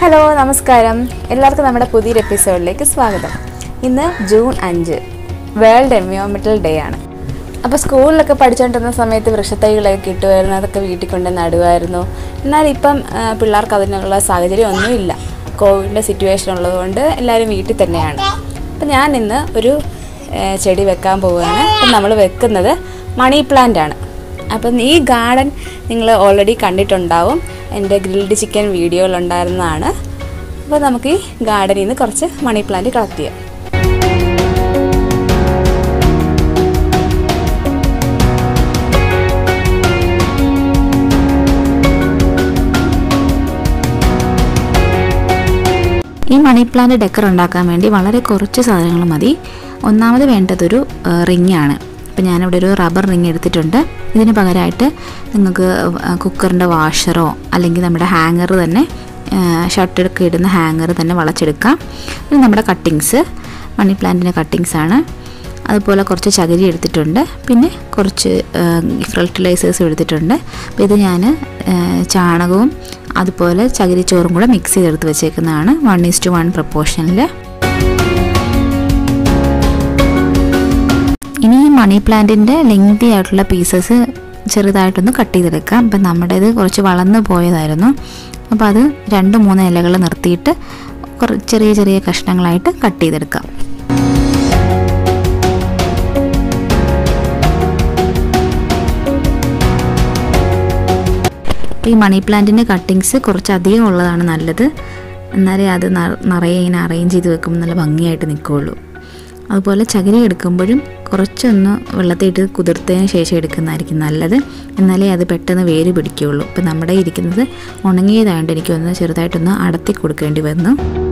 hello നമസ്കാരം എല്ലാവർക്കും നമ്മുടെ പുതിയൊരു എപ്പിസോഡിലേക്ക് സ്വാഗതം ഇന്ന് ജൂൺ അഞ്ച് വേൾഡ് എൻവയോൺമെൻറ്റൽ ഡേ ആണ് അപ്പോൾ സ്കൂളിലൊക്കെ പഠിച്ചുകൊണ്ടിരുന്ന സമയത്ത് വൃക്ഷത്തൈകളൊക്കെ കിട്ടുമായിരുന്നു അതൊക്കെ വീട്ടിൽ കൊണ്ട് നടുമായിരുന്നു എന്നാൽ ഇപ്പം ആ, പിള്ളേർക്ക് അതിനുള്ള സാഹചര്യം ഒന്നുമില്ല കോവിഡിൻ്റെ സിറ്റുവേഷൻ ഉള്ളതുകൊണ്ട് എല്ലാവരും വീട്ടിൽ തന്നെയാണ് അപ്പം ഞാൻ ഇന്ന് ഒരു ആ, ചെടി വെക്കാൻ പോവുകയാണ് അപ്പം നമ്മൾ വെക്കുന്നത് മണി പ്ലാന്റ് ആണ് അപ്പം ഈ ഗാർഡൻ നിങ്ങൾ ഓൾറെഡി കണ്ടിട്ടുണ്ടാവും എൻ്റെ ഗ്രിൽഡ് ചിക്കൻ വീഡിയോയിലുണ്ടായിരുന്നതാണ് അപ്പോൾ നമുക്ക് ഈ ഗാർഡനിൽ നിന്ന് കുറച്ച് മണി പ്ലാന്റ് കളക്ട് ചെയ്യാം ഈ മണി പ്ലാന്റ് ഡെക്കർ ഉണ്ടാക്കാൻ വേണ്ടി വളരെ കുറച്ച് സാധനങ്ങൾ മതി ഒന്നാമത് വേണ്ടതൊരു റിങ് ആണ് ഇപ്പം ഞാനിവിടെ ഒരു റബ്ബർ റിങ് എടുത്തിട്ടുണ്ട് ഇതിന് പകരമായിട്ട് നിങ്ങൾക്ക് കുക്കറിൻ്റെ വാഷറോ അല്ലെങ്കിൽ നമ്മുടെ ഹാങ്ങർ തന്നെ ഷർട്ടൊക്കെ ഇടുന്ന ഹാങ്ങർ തന്നെ വളച്ചെടുക്കാം ഇത് നമ്മുടെ കട്ടിങ്സ് മണി പ്ലാന്റിൻ്റെ കട്ടിങ്സ് ആണ് അതുപോലെ കുറച്ച് ചകിരി എടുത്തിട്ടുണ്ട് പിന്നെ കുറച്ച് ഫെർട്ടിലൈസേഴ്സും എടുത്തിട്ടുണ്ട് അപ്പോൾ ഇത് ഞാൻ ചാണകവും അതുപോലെ ചകിരിച്ചോറും കൂടെ മിക്സ് ചെയ്തെടുത്ത് വെച്ചേക്കുന്നതാണ് വൺ ഈസ് ടു വൺ പ്രപ്പോർഷനിൽ ഇനി ഈ മണി പ്ലാന്റിൻ്റെ ലെങ്തി ആയിട്ടുള്ള പീസസ് ചെറുതായിട്ടൊന്ന് കട്ട് ചെയ്തെടുക്കാം അപ്പം നമ്മുടേത് കുറച്ച് വളർന്നു പോയതായിരുന്നു അപ്പോൾ അത് രണ്ട് മൂന്ന് ഇലകൾ നിർത്തിയിട്ട് കുറ ചെറിയ ചെറിയ കഷ്ണങ്ങളായിട്ട് കട്ട് ചെയ്തെടുക്കാം ഈ മണി പ്ലാന്റിൻ്റെ കട്ടിങ്സ് കുറച്ച് അധികം ഉള്ളതാണ് നല്ലത് എന്നാലേ അത് ന- നിറയെ ഇങ്ങനെ അറേഞ്ച് ചെയ്ത് വെക്കുമ്പോൾ നല്ല ഭംഗിയായിട്ട് നിൽക്കുകയുള്ളൂ അതുപോലെ ചകിരി എടുക്കുമ്പോഴും കുറച്ചൊന്ന് വെള്ളത്തിയിട്ട് കുതിർത്തതിന് ശേഷം എടുക്കുന്നതായിരിക്കും നല്ലത് എന്നാലേ അത് പെട്ടെന്ന് വേര് പിടിക്കുകയുള്ളൂ ഇപ്പം നമ്മുടെ ഇരിക്കുന്നത് ഉണങ്ങിയതായതുകൊണ്ട് എനിക്കൊന്ന് ചെറുതായിട്ടൊന്ന് അടത്തി കൊടുക്കേണ്ടി വന്നു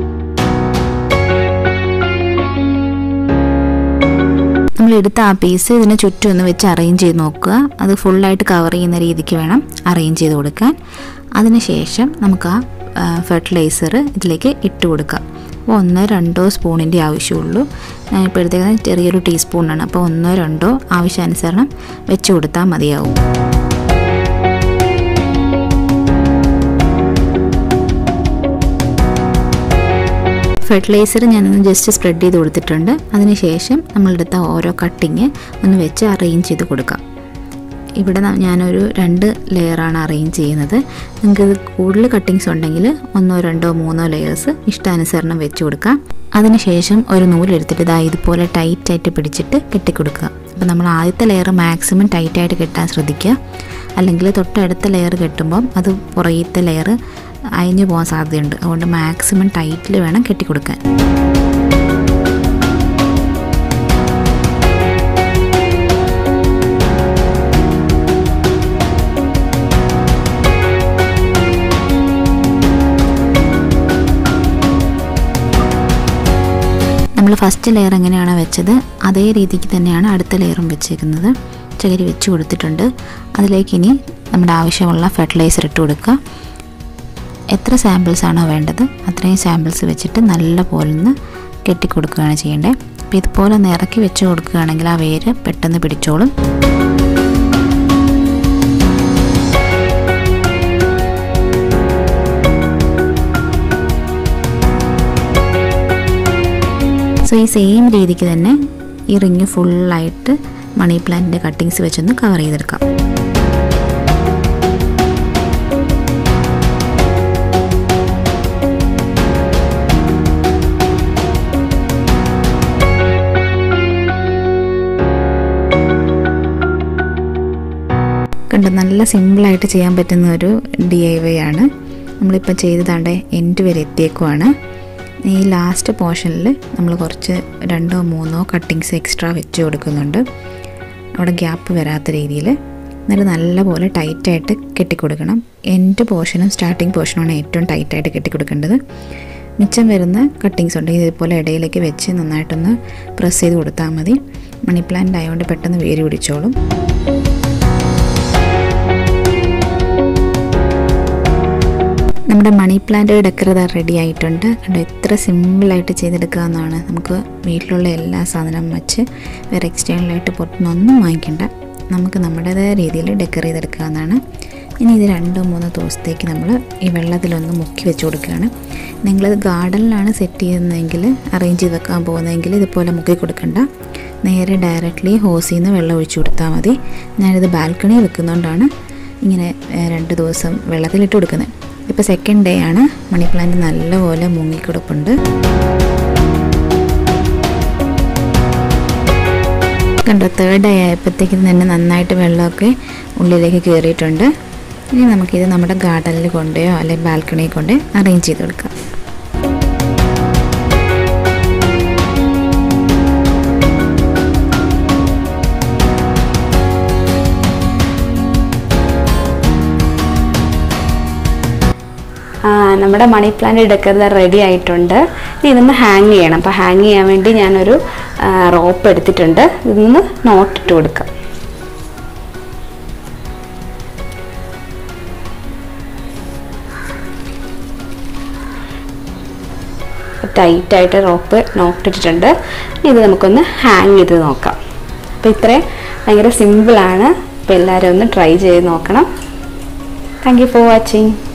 നമ്മൾ എടുത്ത ആ പീസ് ഇതിന് ചുറ്റും ഒന്ന് വെച്ച് അറേഞ്ച് ചെയ്ത് നോക്കുക അത് ഫുള്ളായിട്ട് കവർ ചെയ്യുന്ന രീതിക്ക് വേണം അറേഞ്ച് ചെയ്ത് കൊടുക്കാൻ അതിനുശേഷം നമുക്ക് ആ ഫെർട്ടിലൈസർ ഇതിലേക്ക് ഇട്ട് കൊടുക്കാം അപ്പോൾ ഒന്നോ രണ്ടോ സ്പൂണിൻ്റെ ആവശ്യമുള്ളൂ ഞാനിപ്പോൾ എടുത്തേക്കുന്നത് ചെറിയൊരു ടീസ്പൂണാണ് അപ്പോൾ ഒന്നോ രണ്ടോ ആവശ്യാനുസരണം വെച്ച് കൊടുത്താൽ മതിയാവും ഫെർട്ടിലൈസർ ഞാനൊന്ന് ജസ്റ്റ് സ്പ്രെഡ് ചെയ്ത് കൊടുത്തിട്ടുണ്ട് അതിനുശേഷം നമ്മളെടുത്ത ഓരോ കട്ടിങ് ഒന്ന് വെച്ച് അറേഞ്ച് ചെയ്ത് കൊടുക്കാം ഇവിടെ ന- ഞാനൊരു രണ്ട് ലെയറാണ് അറേഞ്ച് ചെയ്യുന്നത് നിങ്ങൾക്ക് ഇത് കൂടുതൽ കട്ടിങ്സ് ഉണ്ടെങ്കിൽ ഒന്നോ രണ്ടോ മൂന്നോ ലെയേഴ്സ് ഇഷ്ടാനുസരണം വെച്ച് കൊടുക്കാം അതിനുശേഷം ഒരു നൂലെടുത്തിട്ട് ഇതാ ഇതുപോലെ ടൈറ്റായിട്ട് പിടിച്ചിട്ട് കെട്ടിക്കൊടുക്കുക അപ്പോൾ നമ്മൾ ആദ്യത്തെ ലെയർ മാക്സിമം ടൈറ്റായിട്ട് കെട്ടാൻ ശ്രദ്ധിക്കുക അല്ലെങ്കിൽ തൊട്ടടുത്ത ലെയർ കെട്ടുമ്പം അത് പുറകത്തെ ലെയർ അയഞ്ഞു പോകാൻ സാധ്യതയുണ്ട് അതുകൊണ്ട് മാക്സിമം ടൈറ്റിൽ വേണം കെട്ടിക്കൊടുക്കാൻ നമ്മൾ ഫസ്റ്റ് ലെയർ എങ്ങനെയാണോ വെച്ചത് അതേ രീതിക്ക് തന്നെയാണ് അടുത്ത ലെയറും വെച്ചേക്കുന്നത് ചകിരി വെച്ച് കൊടുത്തിട്ടുണ്ട് അതിലേക്ക് ഇനി നമ്മുടെ ആവശ്യമുള്ള ഫെർട്ടിലൈസർ ഇട്ട് കൊടുക്കുക എത്ര സാമ്പിൾസ് ആണോ വേണ്ടത് അത്രയും സാമ്പിൾസ് വെച്ചിട്ട് നല്ല പോലെ ഒന്ന് കെട്ടിക്കൊടുക്കുകയാണ് ചെയ്യേണ്ടത് അപ്പോൾ ഇതുപോലെ ഒന്ന് ഇറക്കി വെച്ച് കൊടുക്കുകയാണെങ്കിൽ ആ വേര് പെട്ടെന്ന് പിടിച്ചോളും സോ ഈ സെയിം രീതിക്ക് തന്നെ ഈ റിങ് ഫുള്ളായിട്ട് മണി പ്ലാന്റിൻ്റെ കട്ടിങ്സ് വെച്ചൊന്ന് കവർ ചെയ്തെടുക്കാം കണ്ട് നല്ല സിമ്പിളായിട്ട് ചെയ്യാൻ പറ്റുന്ന ഒരു ഡി ഐ വൈ ആണ് നമ്മളിപ്പോൾ ചെയ്തതാണ്ട് എൻഡ് വരെ എത്തിയേക്കുവാണ് ഈ ലാസ്റ്റ് പോർഷനിൽ നമ്മൾ കുറച്ച് രണ്ടോ മൂന്നോ കട്ടിങ്സ് എക്സ്ട്രാ വെച്ച് കൊടുക്കുന്നുണ്ട് അവിടെ ഗ്യാപ്പ് വരാത്ത രീതിയിൽ എന്നിട്ട് നല്ലപോലെ ടൈറ്റായിട്ട് കെട്ടിക്കൊടുക്കണം എൻഡ് പോർഷനും സ്റ്റാർട്ടിങ് പോർഷനുമാണ് ഏറ്റവും ടൈറ്റായിട്ട് കെട്ടിക്കൊടുക്കേണ്ടത് മിച്ചം വരുന്ന കട്ടിങ്സ് ഉണ്ട് ഇതുപോലെ ഇടയിലേക്ക് വെച്ച് നന്നായിട്ടൊന്ന് പ്രസ് ചെയ്ത് കൊടുത്താൽ മതി മണി പ്ലാന്റ് ആയതുകൊണ്ട് പെട്ടെന്ന് വേര് പിടിച്ചോളും നമ്മുടെ മണി പ്ലാന്റ് ഡെക്കർ റെഡി ആയിട്ടുണ്ട് കണ്ടോ എത്ര സിമ്പിളായിട്ട് ചെയ്തെടുക്കാവുന്നതാണ് നമുക്ക് വീട്ടിലുള്ള എല്ലാ സാധനവും വെച്ച് വേറെ എക്സ്റ്റേണലായിട്ട് പുറത്തുനിന്നൊന്നും വാങ്ങിക്കണ്ട നമുക്ക് നമ്മുടേതായ രീതിയിൽ ഡെക്കർ ചെയ്തെടുക്കാവുന്നതാണ് ഇനി ഇത് രണ്ടോ മൂന്നോ ദിവസത്തേക്ക് നമ്മൾ ഈ വെള്ളത്തിലൊന്ന് മുക്കി വെച്ച് കൊടുക്കുകയാണ് നിങ്ങളിത് ഗാർഡനിലാണ് സെറ്റ് ചെയ്യുന്നതെങ്കിൽ അറേഞ്ച് ചെയ്ത് വെക്കാൻ പോകുന്നതെങ്കിൽ ഇതുപോലെ മുക്കി കൊടുക്കണ്ട നേരെ ഡയറക്റ്റ്ലി ഹോസിൽ നിന്ന് വെള്ളം ഒഴിച്ചു കൊടുത്താൽ മതി ഞാനിത് ബാൽക്കണി വെക്കുന്നതുകൊണ്ടാണ് ഇങ്ങനെ ഏഹ്, രണ്ട് ദിവസം വെള്ളത്തിലിട്ട് കൊടുക്കുന്നത് ഇപ്പോൾ സെക്കൻഡ് ഡേ ആണ് മണി പ്ലാന്റ് നല്ലപോലെ മുങ്ങിക്കിടപ്പുണ്ട് കണ്ടോ തേർഡ് ഡേ ആയപ്പോഴത്തേക്കും തന്നെ നന്നായിട്ട് വെള്ളമൊക്കെ ഉള്ളിലേക്ക് കയറിയിട്ടുണ്ട് ഇനി നമുക്കിത് നമ്മുടെ ഗാർഡനിൽ കൊണ്ടുപോയോ അല്ലെങ്കിൽ ബാൽക്കണിയിൽ കൊണ്ട് അറേഞ്ച് ചെയ്ത് കൊടുക്കാം ആ, നമ്മുടെ മണി പ്ലാന്റ് എടുക്കുന്നത് റെഡി ആയിട്ടുണ്ട് ഇനി ഇതൊന്ന് ഹാങ് ചെയ്യണം അപ്പോൾ ഹാങ് ചെയ്യാൻ വേണ്ടി ഞാനൊരു റോപ്പ് എടുത്തിട്ടുണ്ട് ഇതൊന്ന് നോട്ടിട്ട് കൊടുക്കാം ടൈറ്റായിട്ട് റോപ്പ് നോട്ടിട്ടിട്ടുണ്ട് ഇനി ഇത് നമുക്കൊന്ന് ഹാങ് ചെയ്ത് നോക്കാം അപ്പോൾ ഇത്രയും ഭയങ്കര സിമ്പിളാണ് അപ്പോൾ എല്ലാവരും ഒന്ന് ട്രൈ ചെയ്ത് നോക്കണം താങ്ക് യു ഫോർ വാച്ചിങ്